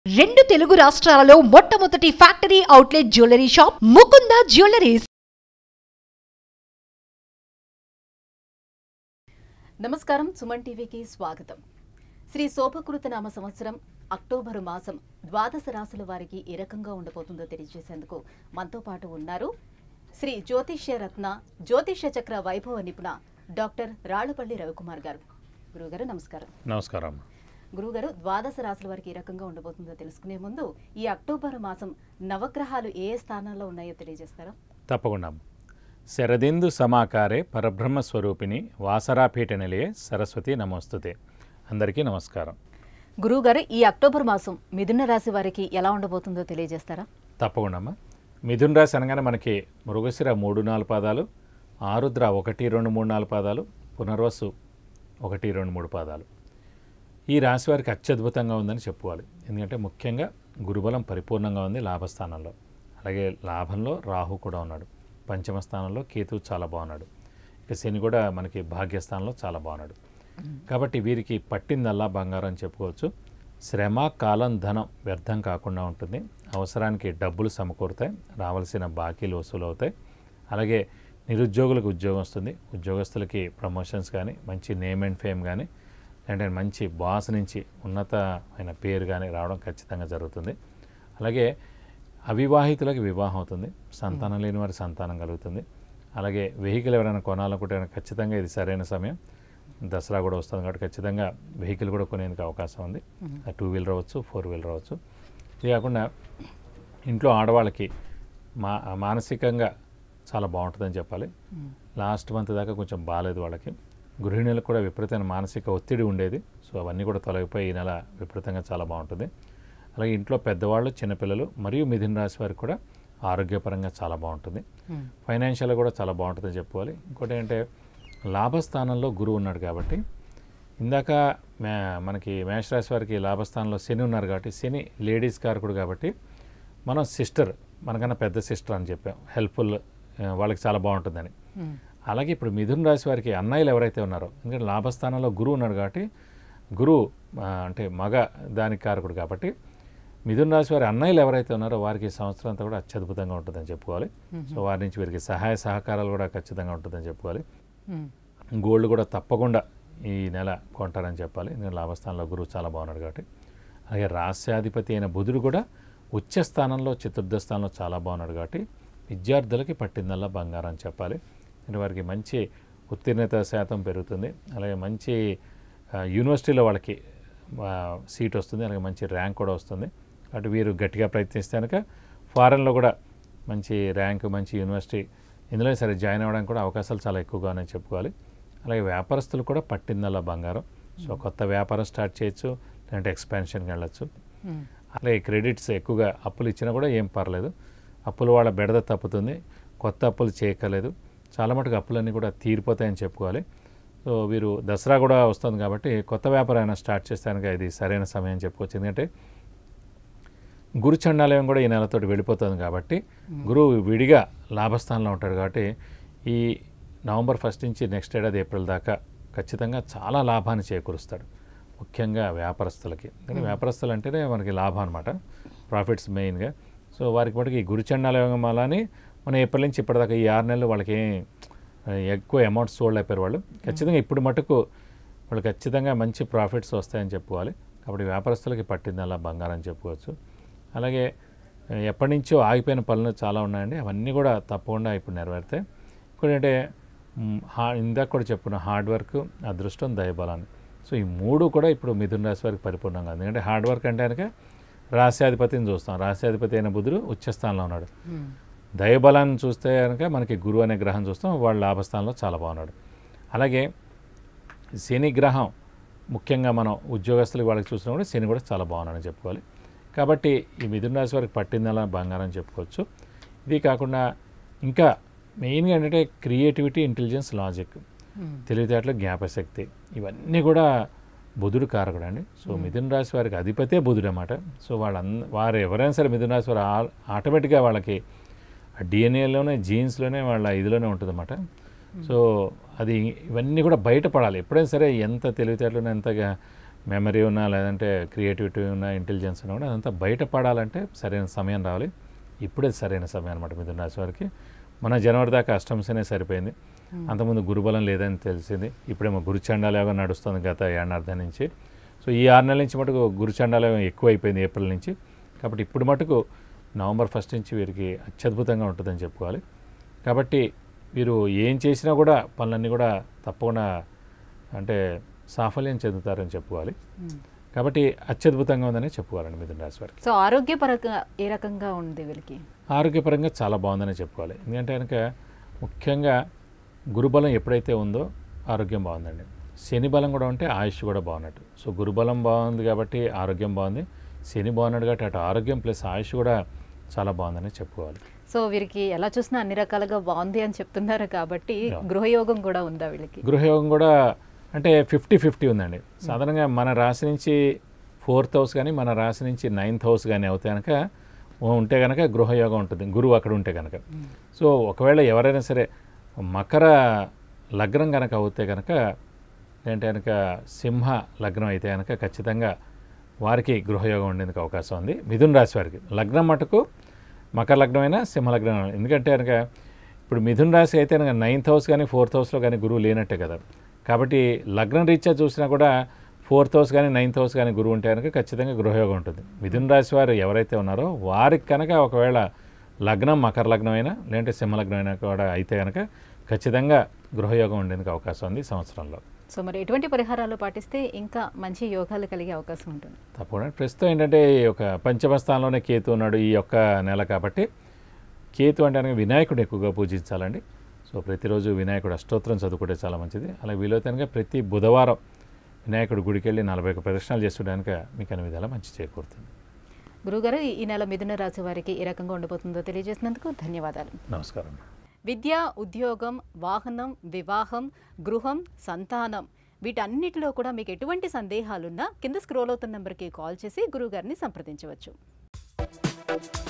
రెండు తెలుగు రాష్ట్రాలలో మొట్టమొదటి factory outlet jewellery shop Mukunda jewelleries నమస్కారం సుమన్ టీవీకి స్వాగతం శ్రీ శోభకృత నామ సంవత్సరం అక్టోబరు మాసం ద్వాదశ రాశుల వారికి ఏ రకంగా ఉండబోతుందో తెలియజేసేందుకు మనతో పాటు ఉన్నారు శ్రీ జ్యోతిష్య రత్న జ్యోతిష్య చక్ర వైభవ నిపుణ డాక్టర్ రాళ్లపల్లి రవికుమార్ గారు గురుగారు నమస్కారం నమస్కారం గురుగారు ద్వాదశ రాశుల వారికి ఏ రకంగా ఉండబోతుందో తెలుసుకునే ముందు ఈ అక్టోబర్ మాసం నవగ్రహాలు ఏ ఏ స్థానాల్లో ఉన్నాయో తెలియజేస్తారా తప్పకుండా శరదిందు సమాకారే పరబ్రహ్మ స్వరూపిణి వాసరాపీఠ నిలయే సరస్వతి నమోస్తుతే అందరికీ నమస్కారం గురువుగారు ఈ అక్టోబర్ మాసం మిథున రాశి వారికి ఎలా ఉండబోతుందో తెలియజేస్తారా తప్పకుండా అమ్మా మిథున్ రాశి అనగానే మనకి మృగశిర మూడు నాలుగు పాదాలు ఆరుద్ర ఒకటి రెండు మూడు నాలుగు పాదాలు పునర్వసు ఒకటి రెండు మూడు పాదాలు ఈ రాశి వారికి అత్యద్భుతంగా ఉందని చెప్పుకోవాలి ఎందుకంటే ముఖ్యంగా గురుబలం పరిపూర్ణంగా ఉంది లాభస్థానంలో అలాగే లాభంలో రాహు కూడా ఉన్నాడు పంచమ స్థానంలో కేతు చాలా బాగున్నాడు ఇక శని కూడా మనకి భాగ్యస్థానంలో చాలా బాగున్నాడు కాబట్టి వీరికి పట్టిందల్లా బంగారం అని చెప్పుకోవచ్చు శ్రమ కాలం ధనం వ్యర్థం కాకుండా ఉంటుంది అవసరానికి డబ్బులు సమకూరుతాయి రావాల్సిన బాకీలు వసూలు అవుతాయి అలాగే నిరుద్యోగులకు ఉద్యోగం వస్తుంది ఉద్యోగస్తులకి ప్రమోషన్స్ కానీ మంచి నేమ్ అండ్ ఫేమ్ కానీ లేదంటే మంచి బాస్ నుంచి ఉన్నతమైన పేరు కానీ రావడం ఖచ్చితంగా జరుగుతుంది అలాగే అవివాహితులకు వివాహం అవుతుంది సంతానం లేని వారి సంతానం కలుగుతుంది అలాగే వెహికల్ ఎవరైనా కొనాలనుకుంటే ఖచ్చితంగా ఇది సరైన సమయం దసరా కూడా వస్తుంది కాబట్టి ఖచ్చితంగా వెహికల్ కూడా కొనేందుకు అవకాశం ఉంది టూ వీలర్ అవ్వచ్చు ఫోర్ వీలర్ అవ్వచ్చు ఇది కాకుండా ఇంట్లో ఆడవాళ్ళకి మా మానసికంగా చాలా బాగుంటుందని చెప్పాలి లాస్ట్ మంత్ దాకా కొంచెం బాగాలేదు వాళ్ళకి గృహిణులకు కూడా విపరీతమైన మానసిక ఒత్తిడి ఉండేది సో అవన్నీ కూడా తొలగిపోయి ఈ నెల విపరీతంగా చాలా బాగుంటుంది అలాగే ఇంట్లో పెద్దవాళ్ళు చిన్నపిల్లలు మరియు మిథున రాశి వారికి కూడా ఆరోగ్యపరంగా చాలా బాగుంటుంది ఫైనాన్షియల్గా కూడా చాలా బాగుంటుందని చెప్పుకోవాలి ఇంకోటి ఏంటంటే లాభస్థానంలో గురువు ఉన్నాడు కాబట్టి ఇందాక మే మనకి మేషరాశి వారికి లాభస్థానంలో శని ఉన్నారు కాబట్టి శని లేడీస్ కారకుడు కాబట్టి మనం సిస్టర్ మనకన్నా పెద్ద సిస్టర్ అని చెప్పాం హెల్ప్ఫుల్ వాళ్ళకి చాలా బాగుంటుందని అలాగే ఇప్పుడు మిథున రాశి వారికి అన్నయ్యలు ఎవరైతే ఉన్నారో ఎందుకంటే లాభస్థానంలో గురువు ఉన్నాడు కాబట్టి గురువు ఆ, అంటే మగ దానికి కారకుడు కాబట్టి మిథున రాశి వారి అన్నయ్యలు ఎవరైతే ఉన్నారో వారికి ఈ సంవత్సరం అంతా కూడా అత్యద్భుతంగా ఉంటుందని చెప్పుకోవాలి సో వారి నుంచి వీరికి సహాయ సహకారాలు కూడా ఖచ్చితంగా ఉంటుందని చెప్పుకోవాలి గోల్డ్ కూడా తప్పకుండా ఈ నెల కొంటారని చెప్పాలి ఎందుకంటే లాభస్థానంలో గురువు చాలా బాగున్నాడు కాబట్టి అలాగే రాస్యాధిపతి అయిన బుధుడు కూడా ఉచ్చ స్థానంలో చతుర్థ స్థానంలో చాలా బాగున్నాడు కాబట్టి విద్యార్థులకి పట్టిందల్లా బంగారం అని చెప్పాలి అంటే వారికి మంచి ఉత్తీర్ణత శాతం పెరుగుతుంది అలాగే మంచి ఆ, యూనివర్సిటీలో వాళ్ళకి ఆ, సీట్ వస్తుంది అలాగే మంచి ర్యాంక్ కూడా వస్తుంది కాబట్టి వీరు గట్టిగా ప్రయత్నిస్తే కనుక ఫారెన్లో కూడా మంచి ర్యాంక్ మంచి యూనివర్సిటీ ఇందులో సరే జాయిన్ అవ్వడానికి కూడా అవకాశాలు చాలా ఎక్కువగానే చెప్పుకోవాలి అలాగే వ్యాపారస్తులు కూడా పట్టిందల్లా బంగారం సో కొత్త వ్యాపారం స్టార్ట్ చేయొచ్చు లేదంటే ఎక్స్పాన్షన్కి వెళ్ళచ్చు అలాగే క్రెడిట్స్ ఎక్కువగా అప్పులు ఇచ్చినా కూడా ఏం పర్లేదు అప్పులు వాళ్ళ బెడద తప్పుతుంది కొత్త అప్పులు చేయక్కర్లేదు చాలా మటుకు అప్పులన్నీ కూడా తీరిపోతాయని చెప్పుకోవాలి సో వీరు దసరా కూడా వస్తుంది కాబట్టి కొత్త వ్యాపారం అయినా స్టార్ట్ చేస్తానికి ఇది సరైన సమయం అని చెప్పుకోవచ్చు ఎందుకంటే గురు చండాలయం కూడా ఈ నెలతోటి వెళ్ళిపోతుంది కాబట్టి గురువు విడిగా లాభస్థానంలో ఉంటాడు కాబట్టి ఈ నవంబర్ ఫస్ట్ నుంచి నెక్స్ట్ ఏడాది ఏప్రిల్ దాకా ఖచ్చితంగా చాలా లాభాన్ని చేకూరుస్తాడు ముఖ్యంగా వ్యాపారస్తులకి కానీ వ్యాపారస్తులు అంటేనే మనకి లాభం అనమాట ప్రాఫిట్స్ మెయిన్గా సో వారికి మటుకు ఈ గురు చండాలయం అలాని మనం ఏప్రిల్ నుంచి ఇప్పటిదాకా ఈ ఆరు నెలలు వాళ్ళకి ఏం ఎక్కువ అమౌంట్స్ చూడలేపారు వాళ్ళు ఖచ్చితంగా ఇప్పుడు మటుకు వాళ్ళు ఖచ్చితంగా మంచి ప్రాఫిట్స్ వస్తాయని చెప్పుకోవాలి కాబట్టి వ్యాపారస్తులకి పట్టింది అలా బంగారం అని చెప్పుకోవచ్చు అలాగే ఆ, ఎప్పటి నుంచో ఆగిపోయిన పనులు చాలా ఉన్నాయండి అవన్నీ కూడా తప్పకుండా ఇప్పుడు నెరవేరుతాయి ఇంకోటి అంటే మ్, హా ఇందాక కూడా చెప్పుకున్న హార్డ్ వర్క్ అదృష్టం దయబలాన్ని సో ఈ మూడు కూడా ఇప్పుడు మిథున రాశి వారికి పరిపూర్ణంగా ఉంది ఎందుకంటే హార్డ్ వర్క్ అంటే కనుక రాశ్యాధిపతిని చూస్తాం రాశ్యాధిపతి అయిన బుధుడు ఉచ్చస్థానంలో ఉన్నాడు దయబలాన్ని చూస్తే కనుక మనకి గురువు అనే గ్రహం చూస్తాం వాళ్ళ లాభస్థానంలో చాలా బాగున్నాడు అలాగే శని గ్రహం ముఖ్యంగా మనం ఉద్యోగస్తులకి వాళ్ళకి చూసినా కూడా శని కూడా చాలా బాగున్నాడని చెప్పుకోవాలి కాబట్టి ఈ మిథున రాశి వారికి పట్టిందలా బంగారం అని చెప్పుకోవచ్చు ఇది కాకుండా ఇంకా మెయిన్గా ఏంటంటే క్రియేటివిటీ ఇంటెలిజెన్స్ లాజిక్ తెలివితేటలు జ్ఞాపశక్తి ఇవన్నీ కూడా బుధుడు కారకుడు అండి సో మిథున రాశి వారికి అధిపతే బుధుడు అన్నమాట సో వాళ్ళంద వారు ఎవరైనా సరే మిథున రాశి వారు ఆ- ఆటోమేటిక్గా వాళ్ళకి డిఎన్ఏలోనే జీన్స్లోనే వాళ్ళ ఇదిలోనే ఉంటుందన్నమాట సో అది ఇవన్నీ కూడా బయటపడాలి ఎప్పుడైనా సరే ఎంత తెలివితేటలు ఎంత గా- మెమరీ ఉన్నా లేదంటే క్రియేటివిటీ ఉన్నా ఇంటెలిజెన్స్ ఉన్నా కూడా అదంతా బయటపడాలంటే సరైన సమయం రావాలి ఇప్పుడే సరైన సమయం అనమాట మిథున రాశి వారికి మన జనవరి దాకా అష్టంశనే సరిపోయింది అంతకుముందు గురుబలం లేదని తెలిసింది ఇప్పుడేమో గురుచండాలయోగం నడుస్తుంది గత ఏడాది నుంచి సో ఈ ఆరు నెలల నుంచి మటుకు గురుచండాలయోగం ఎక్కువ అయిపోయింది ఏప్రిల్ నుంచి కాబట్టి ఇప్పుడు మటుకు నవంబర్ ఫస్ట్ నుంచి వీరికి అత్యద్భుతంగా ఉంటుందని చెప్పుకోవాలి కాబట్టి వీరు ఏం చేసినా కూడా పనులన్నీ కూడా తప్పకుండా అంటే సాఫల్యం చెందుతారని చెప్పుకోవాలి కాబట్టి అత్యద్భుతంగా ఉందని చెప్పుకోవాలండి మిథున రాశి వారికి సో ఆరోగ్యపరంగా ఏ రకంగా ఉంది వీళ్ళకి ఆరోగ్యపరంగా చాలా బాగుందని చెప్పుకోవాలి ఎందుకంటే కనుక ముఖ్యంగా గురుబలం ఎప్పుడైతే ఉందో ఆరోగ్యం బాగుందండి శని బలం కూడా ఉంటే ఆయుష్ కూడా బాగున్నట్టు సో గురుబలం బాగుంది కాబట్టి ఆరోగ్యం బాగుంది శని బాగున్నాడు కాబట్టి అటు ఆరోగ్యం ప్లస్ ఆయుష్ కూడా చాలా బాగుందని చెప్పుకోవాలి సో వీరికి ఎలా చూసినా అన్ని రకాలుగా బాగుంది అని చెప్తున్నారు కాబట్టి Yeah. గృహయోగం కూడా ఉందా వీళ్ళకి గృహయోగం కూడా అంటే ఫిఫ్టీ ఫిఫ్టీ ఉందండి సాధారణంగా మన రాశి నుంచి ఫోర్త్ హౌస్ కానీ మన రాశి నుంచి నైన్త్ హౌస్ కానీ అవుతే కనుక ఉంటే కనుక గృహయోగం ఉంటుంది గురువు అక్కడ ఉంటే కనుక సో ఒకవేళ ఎవరైనా సరే మకర లగ్నం కనుక అవుతే కనుక ఏంటంటే కనుక సింహ లగ్నం అయితే కనుక ఖచ్చితంగా వారికి గృహయోగం ఉండేందుకు అవకాశం ఉంది మిథున రాశి వారికి లగ్నం మటుకు మకర లగ్నం అయినా సింహ లగ్నం అయినా. ఎందుకంటే కనుక ఇప్పుడు మిథున రాశి అయితే కనుక నైన్త్ హౌస్ కానీ ఫోర్త్ హౌస్లో కానీ గురువు లేనట్టే కదా కాబట్టి లగ్నం రీత్యా చూసినా కూడా ఫోర్త్ హౌస్ కానీ నైన్త్ హౌస్ కానీ గురువు ఉంటే కనుక ఖచ్చితంగా గృహయోగం ఉంటుంది మిథున రాశి వారు ఎవరైతే ఉన్నారో వారికి కనుక ఒకవేళ లగ్నం మకర లగ్నం అయినా లేదంటే సింహ లగ్నం అయినా కూడా అయితే కనుక ఖచ్చితంగా గృహయోగం ఉండేందుకు అవకాశం ఉంది ఈ సంవత్సరంలో సో మరి ఎటువంటి పరిహారాలు పాటిస్తే ఇంకా మంచి యోగాలు కలిగే అవకాశం ఉంటుంది తప్పకుండా ప్రస్తుతం ఏంటంటే ఈ యొక్క పంచమ స్థానంలోనే కేతు ఉన్నాడు ఈ యొక్క నెల కాబట్టి కేతు అంటే కనుక వినాయకుడు ఎక్కువగా పూజించాలండి సో ప్రతిరోజు వినాయకుడు అష్టోత్తరం చదువుకుంటే చాలా మంచిది అలా వీలైతే కనుక ప్రతి బుధవారం వినాయకుడు గుడికి వెళ్ళి నలభై ఒక ప్రదక్షిణాలు చేస్తుంటే కనుక మీకు అన్ని విధాలా మంచి చేకూరుతుంది గురుగారు ఈ- ఈ నెల మిథున రాశి వారికి ఏ రకంగా ఉండబోతుందో తెలియజేసినందుకు ధన్యవాదాలు నమస్కారం విద్య ఉద్యోగం వాహనం వివాహం గృహం సంతానం వీటన్నిటిలో కూడా మీకు ఎటువంటి సందేహాలున్నా కింద స్క్రోల్ అవుతున్న నెంబర్కి కాల్ చేసి గురువుగారిని సంప్రదించవచ్చు